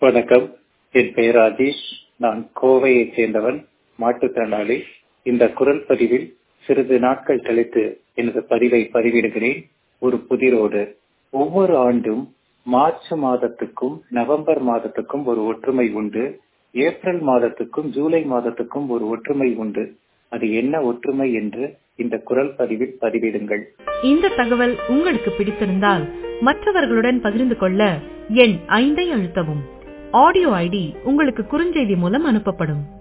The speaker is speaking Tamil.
வணக்கம் என் பெயர் ராஜேஷ் நான் கோவையைச் சேர்ந்தவன் மாற்றுத்திறனாளி இந்த குரல் பதிவில் சிறிது நாட்கள் கழித்து எனது பதிவை பதிவிடுகிறேன் ஒரு புதிரோடு ஒவ்வொரு ஆண்டும் மார்ச் மாதத்துக்கும் நவம்பர் மாதத்துக்கும் ஒரு ஒற்றுமை உண்டு ஏப்ரல் மாதத்துக்கும் ஜூலை மாதத்துக்கும் ஒரு ஒற்றுமை உண்டு அது என்ன ஒற்றுமை என்று இந்த குரல் பதிவில் பதிவிடுங்கள் இந்த தகவல் உங்களுக்கு பிடித்திருந்தால் மற்றவர்களுடன் பகிர்ந்து கொள்ள எண் ஐந்தை அழுத்தவும் ஆடியோ ஐடி உங்களுக்கு குறுஞ்செய்தி மூலம் அனுப்பப்படும்